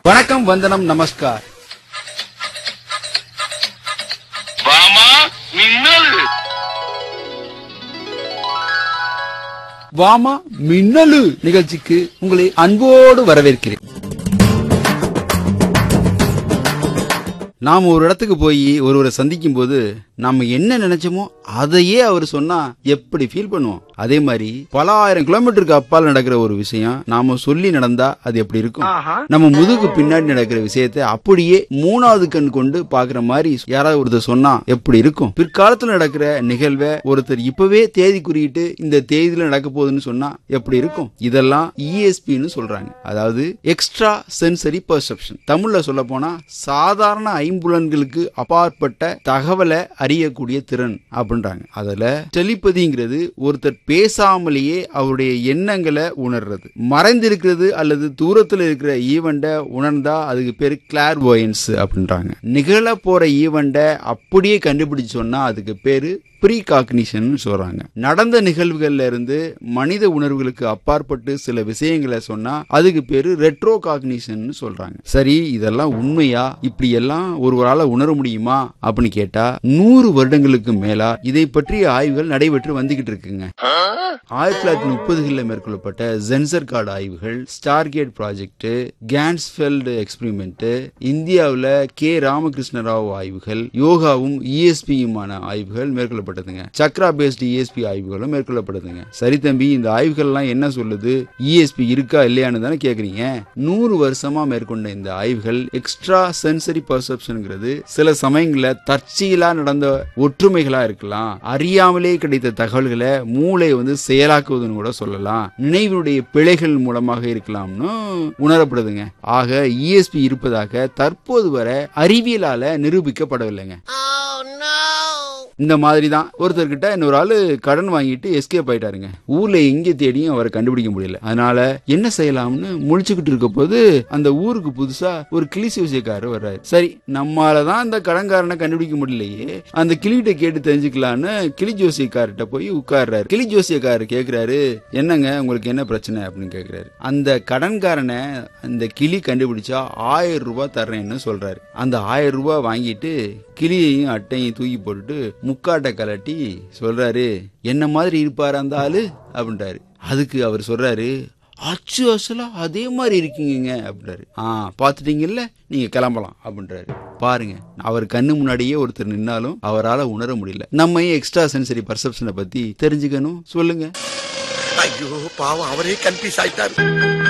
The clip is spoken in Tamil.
வணக்கம் வந்தனம் நமஸ்கார் வாமா மின்னல் வாமா மின்னலு நிகழ்ச்சிக்கு உங்களை அன்போடு வரவேற்கிறேன் நாம் ஒரு இடத்துக்கு போய் ஒருவரை சந்திக்கும் போது நாம என்ன நினைச்சோமோ அதையே அவர் சொன்னா எப்படி ஃபீல் பண்ணுவோம் அதே மாதிரி பல ஆயிரம் கிலோமீட்டருக்கு அப்பால் நடக்கிற ஒரு விஷயம் நாம சொல்லி நடந்தா அது எப்படி இருக்கும் நம்ம முதுகு பின்னாடி நடக்கிற விஷயத்தை அப்படியே மூணாவது கண் கொண்டு பாக்குற மாதிரி யாராவது ஒருத்தர் சொன்னா எப்படி இருக்கும் பிற்காலத்துல நடக்கிற நிகழ்வை ஒருத்தர் இப்பவே தேதி குறியிட்டு இந்த தேதியில நடக்க போகுதுன்னு சொன்னா எப்படி இருக்கும் இதெல்லாம் இஎஸ்பின்னு சொல்றாங்க அதாவது எக்ஸ்ட்ரா சென்சரி பர்செப்ஷன் தமிழ்ல சொல்ல போனா சாதாரண ஐம்புலன்களுக்கு அப்பாற்பட்ட தகவலை அறியக்கூடிய திறன் அப்படின்றாங்க அதுல டெலிபதிங்கிறது ஒருத்தர் பேசாமலேயே அவருடைய எண்ணங்களை உணர்றது மறைந்திருக்கிறது அல்லது தூரத்துல இருக்கிற ஈவெண்ட உணர்ந்தா அதுக்கு பேரு கிளார்வோயன்ஸ் அப்படின்றாங்க நிகழ போற ஈவெண்ட அப்படியே கண்டுபிடிச்சு சொன்னா அதுக்கு பேரு ப்ரீ காக்னிஷன் சொல்றாங்க நடந்த நிகழ்வுகள்ல இருந்து மனித உணர்வுகளுக்கு அப்பாற்பட்டு சில விஷயங்களை சொன்னா அதுக்கு பேரு ரெட்ரோ காக்னிஷன் சொல்றாங்க சரி இதெல்லாம் உண்மையா இப்படி எல்லாம் ஒருவரால உணர முடியுமா அப்படின்னு கேட்டா நூறு வருடங்களுக்கு மேலா இதை பற்றிய ஆய்வுகள் நடைபெற்று வந்துகிட்டு இருக்குங்க ஆயிரத்தி தொள்ளாயிரத்தி முப்பதுகளில் மேற்கொள்ளப்பட்ட ஜென்சர் கார்டு ஆய்வுகள் ஸ்டார்கேட் ப்ராஜெக்ட் கேன்ஸ்ஃபெல்டு எக்ஸ்பிரிமெண்ட் இந்தியாவில் கே ராமகிருஷ்ண ராவ் ஆய்வுகள் யோகாவும் இஎஸ்பியுமான ஆய்வுகள் மேற்கொள்ளப்பட்டதுங்க சக்ரா பேஸ்ட் இஎஸ்பி ஆய்வுகளும் மேற்கொள்ளப்படுதுங்க சரி தம்பி இந்த ஆய்வுகள் எல்லாம் என்ன சொல்லுது இஎஸ்பி இருக்கா இல்லையான்னு தானே கேக்குறீங்க நூறு வருஷமா மேற்கொண்ட இந்த ஆய்வுகள் எக்ஸ்ட்ரா சென்சரி பர்செப்ஷன்ங்கிறது சில சமயங்கள்ல தற்செயலா நடந்த ஒற்றுமைகளா இருக்கலாம் அறியாமலே கிடைத்த தகவல்களை மூளை வந்து செயலாக்குவதுன்னு கூட சொல்லலாம் நினைவினுடைய பிழைகள் மூலமாக இருக்கலாம்னு உணரப்படுதுங்க ஆக இஎஸ்பி இருப்பதாக தற்போது வரை அறிவியலால நிரூபிக்கப்படவில்லைங்க இந்த மாதிரி தான் ஒருத்தர்கிட்ட இன்னொரு ஆளு கடன் வாங்கிட்டு எஸ்கேப் ஆயிட்டாருங்க ஊர்ல எங்க தேடியும் அவரை கண்டுபிடிக்க முடியல அதனால என்ன செய்யலாம்னு முழிச்சுக்கிட்டு இருக்க போது அந்த ஊருக்கு புதுசா ஒரு கிளி ஜோசியக்காரர் வர்றாரு சரி நம்மால தான் அந்த கடன்காரனை கண்டுபிடிக்க முடியலையே அந்த கிளிகிட்ட கேட்டு தெரிஞ்சுக்கலான்னு கிளி ஜோசியக்காரர்கிட்ட போய் உட்கார்றாரு கிளி ஜோசியக்காரர் கேக்குறாரு என்னங்க உங்களுக்கு என்ன பிரச்சனை அப்படின்னு கேக்குறாரு அந்த கடன்காரனை அந்த கிளி கண்டுபிடிச்சா ஆயிரம் ரூபாய் தர்றேன்னு சொல்றாரு அந்த ஆயிரம் ரூபாய் வாங்கிட்டு கிளியையும் அட்டையும் தூக்கி போட்டுட்டு முக்காட்டை கலட்டி சொல்றாரு என்ன மாதிரி இருப்பாரு அந்த ஆளு அப்படின்றாரு அதுக்கு அவர் சொல்றாரு அச்சு அசலா அதே மாதிரி இருக்கீங்க அப்படின்றாரு ஆ பாத்துட்டீங்கல்ல நீங்க கிளம்பலாம் அப்படின்றாரு பாருங்க அவர் கண்ணு முன்னாடியே ஒருத்தர் நின்னாலும் அவரால் உணர முடியல நம்ம ஏன் எக்ஸ்ட்ரா சென்சரி பர்செப்ஷனை பத்தி தெரிஞ்சுக்கணும் சொல்லுங்க ஐயோ பாவம் அவரே கன்ஃபியூஸ் ஆயிட்டாரு